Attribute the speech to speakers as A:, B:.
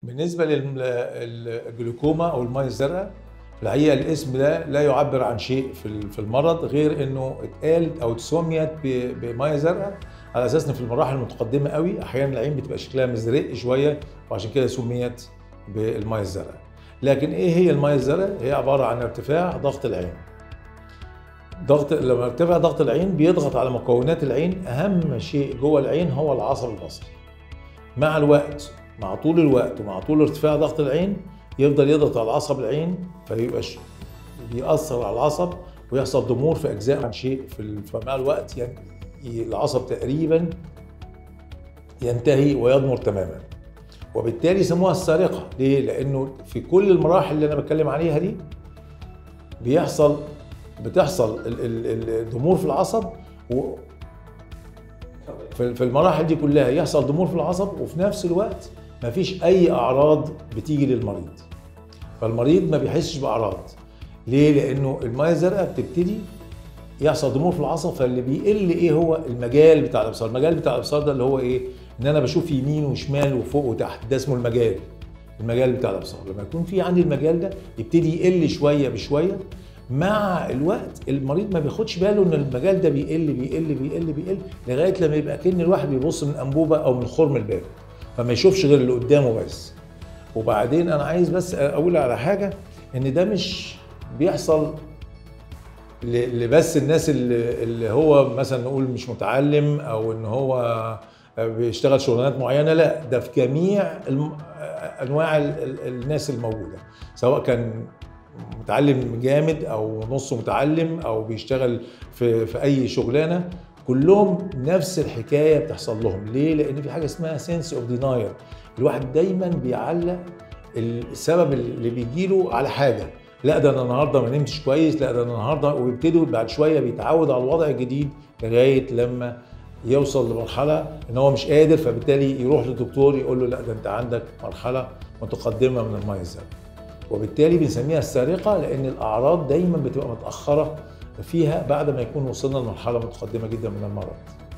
A: بالنسبه للجلوكوما او الميه الزرقاء الحقيقه الاسم ده لا يعبر عن شيء في في المرض غير انه اتقال او تسميت ب- بميه زرقاء على اساس ان في المراحل المتقدمه قوي احيانا العين بتبقى شكلها مزرق شويه وعشان كده سميت بالميه الزرقاء لكن ايه هي الميه الزرقاء هي عباره عن ارتفاع ضغط العين ضغط لما ارتفع ضغط العين بيضغط على مكونات العين اهم شيء جوه العين هو العصب البصري مع الوقت مع طول الوقت ومع طول ارتفاع ضغط العين يفضل يضغط على عصب العين فيبقى ش- بيأثر على العصب ويحصل ضمور في اجزاء عن شيء في ال- فمع الوقت يعني ي- العصب تقريبا ينتهي ويضمر تماما وبالتالي سموها السارقه ليه لانه في كل المراحل اللي انا بتكلم عليها دي بيحصل بتحصل ال- ال- الضمور في العصب و في في المراحل دي كلها يحصل ضمور في العصب وفي نفس الوقت مفيش اي اعراض بتيجي للمريض فالمريض ما بيحسش باعراض ليه لانه الميه الزرقاء بتبتدي يحصل ضمور في العصب فاللي بيقل ايه هو المجال بتاع الابصار المجال بتاع الابصار ده اللي هو ايه ان انا بشوف يمين وشمال وفوق وتحت ده اسمه المجال المجال بتاع الابصار لما يكون في عندي المجال ده يبتدي يقل شويه بشويه مع الوقت المريض ما بياخدش باله ان المجال ده بيقل بيقل بيقل بيقل لغايه لما يبقى كأن الواحد بيبص من انبوبه او من خرم الباب فما يشوفش غير اللي قدامه بس وبعدين انا عايز بس اقول على حاجه ان ده مش بيحصل ل- لبس الناس اللي, اللي هو مثلا نقول مش متعلم او ان هو بيشتغل شغلانات معينه لا ده في جميع الم... انواع ال... ال- الناس الموجوده سواء كان متعلم جامد او نص متعلم او بيشتغل في في اي شغلانه كلهم نفس الحكايه بتحصل لهم ليه لان في حاجه اسمها سنس اوف ديناير الواحد دايما بيعلق السبب اللي بيجيله على حاجه لا ده انا النهارده ما نمتش كويس لا ده انا النهارده ويبتدوا بعد شويه بيتعود على الوضع الجديد لغايه لما يوصل لمرحله ان هو مش قادر فبالتالي يروح للدكتور يقول له لا ده انت عندك مرحله متقدمه من الميه الزرقاء وبالتالي بنسميها السارقه لان الاعراض دايما بتبقى متاخره فيها بعد ما يكون وصلنا لمرحله متقدمه جدا من المرض